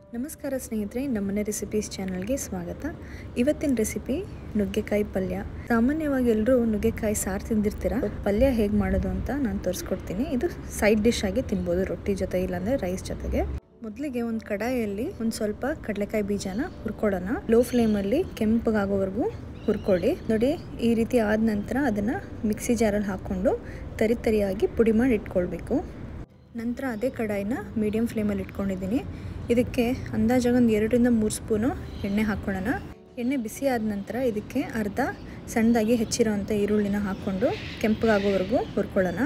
ನಮಸ್ಕಾರ ಸ್ನೇಹಿತರೆ ನಮ್ಮನೆ ರೆಸಿಪೀಸ್ ಚಾನಲ್ಗೆ ಸ್ವಾಗತ ಇವತ್ತಿನ ರೆಸಿಪಿ ನುಗ್ಗೆಕಾಯಿ ಪಲ್ಯ ಸಾಮಾನ್ಯವಾಗಿ ಎಲ್ಲರೂ ನುಗ್ಗೆಕಾಯಿ ಸಾರು ತಿಂದಿರ್ತೀರ ಪಲ್ಯ ಹೇಗೆ ಮಾಡೋದು ಅಂತ ನಾನು ತೋರಿಸ್ಕೊಡ್ತೀನಿ ಇದು ಸೈಡ್ ಡಿಶ್ ಆಗಿ ತಿನ್ಬೋದು ರೊಟ್ಟಿ ಜೊತೆ ಇಲ್ಲಾಂದರೆ ರೈಸ್ ಜೊತೆಗೆ ಮೊದಲಿಗೆ ಒಂದು ಕಡಾಯಿಯಲ್ಲಿ ಒಂದು ಸ್ವಲ್ಪ ಕಡಲೆಕಾಯಿ ಬೀಜನ ಹುರ್ಕೊಳ್ಳೋಣ ಲೋ ಫ್ಲೇಮಲ್ಲಿ ಕೆಂಪಗಾಗೋವರೆಗೂ ಹುರ್ಕೊಳ್ಳಿ ನೋಡಿ ಈ ರೀತಿ ಆದ ನಂತರ ಅದನ್ನು ಮಿಕ್ಸಿ ಜಾರಲ್ಲಿ ಹಾಕ್ಕೊಂಡು ತರಿ ತರಿಯಾಗಿ ಪುಡಿ ಮಾಡಿ ಇಟ್ಕೊಳ್ಬೇಕು ನಂತರ ಅದೇ ಕಡಾಯಿನ ಮೀಡಿಯಮ್ ಫ್ಲೇಮಲ್ಲಿ ಇಟ್ಕೊಂಡಿದ್ದೀನಿ ಇದಕ್ಕೆ ಅಂದಾಜಾಗ ಒಂದು ಎರಡರಿಂದ ಮೂರು ಸ್ಪೂನು ಎಣ್ಣೆ ಹಾಕ್ಕೊಳ್ಳೋಣ ಎಣ್ಣೆ ಬಿಸಿ ಆದ ನಂತರ ಇದಕ್ಕೆ ಅರ್ಧ ಸಣ್ಣದಾಗಿ ಹೆಚ್ಚಿರೋವಂಥ ಈರುಳ್ಳಿನ ಹಾಕ್ಕೊಂಡು ಕೆಂಪಗಾಗೋವರೆಗೂ ಹುರ್ಕೊಳ್ಳೋಣ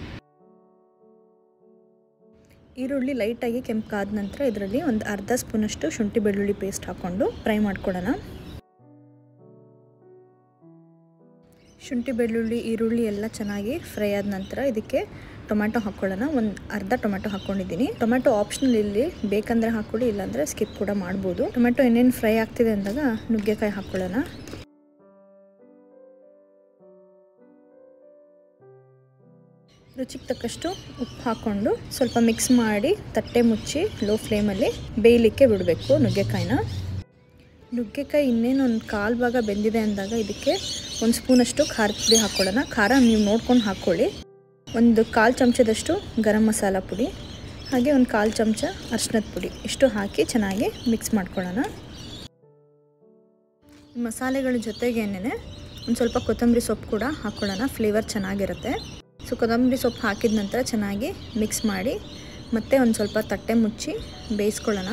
ಈರುಳ್ಳಿ ಲೈಟಾಗಿ ಕೆಂಪಗಾದ ನಂತರ ಇದರಲ್ಲಿ ಒಂದು ಅರ್ಧ ಸ್ಪೂನಷ್ಟು ಶುಂಠಿ ಬೆಳ್ಳುಳ್ಳಿ ಪೇಸ್ಟ್ ಹಾಕ್ಕೊಂಡು ಫ್ರೈ ಮಾಡ್ಕೊಳ್ಳೋಣ ಶುಂಠಿ ಬೆಳ್ಳುಳ್ಳಿ ಈರುಳ್ಳಿ ಎಲ್ಲ ಚೆನ್ನಾಗಿ ಫ್ರೈ ಆದ ನಂತರ ಇದಕ್ಕೆ ಟೊಮ್ಯಾಟೊ ಹಾಕ್ಕೊಳ್ಳೋಣ ಒಂದು ಅರ್ಧ ಟೊಮ್ಯಾಟೊ ಹಾಕ್ಕೊಂಡಿದ್ದೀನಿ ಟೊಮ್ಯಾಟೊ ಆಪ್ಷನಲ್ ಇಲ್ಲಿ ಬೇಕಂದರೆ ಹಾಕ್ಕೊಳ್ಳಿ ಇಲ್ಲಾಂದರೆ ಸ್ಕಿಪ್ ಕೂಡ ಮಾಡ್ಬೋದು ಟೊಮ್ಯಾಟೊ ಏನೇನು ಫ್ರೈ ಆಗ್ತಿದೆ ಅಂದಾಗ ನುಗ್ಗೆಕಾಯಿ ಹಾಕ್ಕೊಳ್ಳೋಣ ರುಚಿಗೆ ತಕ್ಕಷ್ಟು ಉಪ್ಪು ಹಾಕ್ಕೊಂಡು ಸ್ವಲ್ಪ ಮಿಕ್ಸ್ ಮಾಡಿ ತಟ್ಟೆ ಮುಚ್ಚಿ ಲೋ ಫ್ಲೇಮಲ್ಲಿ ಬೇಯಲಿಕ್ಕೆ ಬಿಡಬೇಕು ನುಗ್ಗೆಕಾಯಿನ ನುಗ್ಗೆಕಾಯಿ ಇನ್ನೇನು ಒಂದು ಕಾಲು ಭಾಗ ಬೆಂದಿದೆ ಅಂದಾಗ ಇದಕ್ಕೆ ಒಂದು ಸ್ಪೂನಷ್ಟು ಖಾರದ ಪುಡಿ ಹಾಕ್ಕೊಳ್ಳೋಣ ಖಾರ ನೀವು ನೋಡ್ಕೊಂಡು ಹಾಕ್ಕೊಳ್ಳಿ ಒಂದು ಕಾಲು ಚಮಚದಷ್ಟು ಗರಂ ಮಸಾಲ ಪುಡಿ ಹಾಗೆ ಒಂದು ಕಾಲು ಚಮಚ ಅರ್ಶಿನದ ಪುಡಿ ಇಷ್ಟು ಹಾಕಿ ಚೆನ್ನಾಗಿ ಮಿಕ್ಸ್ ಮಾಡ್ಕೊಳ್ಳೋಣ ಮಸಾಲೆಗಳ ಜೊತೆಗೇನೆ ಒಂದು ಸ್ವಲ್ಪ ಕೊತ್ತಂಬರಿ ಸೊಪ್ಪು ಕೂಡ ಹಾಕ್ಕೊಳ್ಳೋಣ ಫ್ಲೇವರ್ ಚೆನ್ನಾಗಿರುತ್ತೆ ಸೊ ಕೊತ್ತಂಬರಿ ಸೊಪ್ಪು ಹಾಕಿದ ನಂತರ ಚೆನ್ನಾಗಿ ಮಿಕ್ಸ್ ಮಾಡಿ ಮತ್ತೆ ಒಂದು ಸ್ವಲ್ಪ ತಟ್ಟೆ ಮುಚ್ಚಿ ಬೇಯಿಸ್ಕೊಳ್ಳೋಣ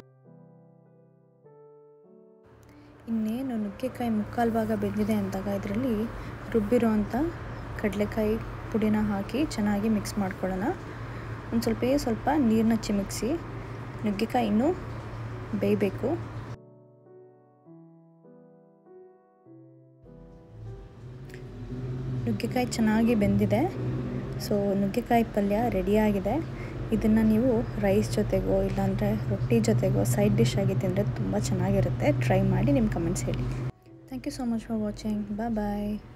ಇನ್ನೇನು ನುಗ್ಗೆಕಾಯಿ ಮುಕ್ಕಾಲು ಭಾಗ ಬೆಂದಿದೆ ಅಂದಾಗ ಇದರಲ್ಲಿ ರುಬ್ಬಿರೋ ಅಂಥ ಕಡಲೆಕಾಯಿ ಪುಡಿನ ಹಾಕಿ ಚೆನ್ನಾಗಿ ಮಿಕ್ಸ್ ಮಾಡ್ಕೊಳ್ಳೋಣ ಒಂದು ಸ್ವಲ್ಪ ಸ್ವಲ್ಪ ನೀರನ್ನ ಚಿಮುಕ್ಸಿ ನುಗ್ಗೆಕಾಯಿ ಇನ್ನೂ ಬೇಯಬೇಕು ನುಗ್ಗೆಕಾಯಿ ಚೆನ್ನಾಗಿ ಬೆಂದಿದೆ ಸೊ ನುಗ್ಗೆಕಾಯಿ ಪಲ್ಯ ರೆಡಿಯಾಗಿದೆ ಇದನ್ನು ನೀವು ರೈಸ್ ಜೊತೆಗೋ ಇಲ್ಲಾಂದರೆ ರೊಟ್ಟಿ ಜೊತೆಗೋ ಸೈಡ್ ಡಿಶ್ ಆಗಿ ತಿಂದರೆ ತುಂಬ ಚೆನ್ನಾಗಿರುತ್ತೆ ಟ್ರೈ ಮಾಡಿ ನಿಮ್ಮ ಕಮೆಂಟ್ಸ್ ಹೇಳಿ thank you so much for watching bye bye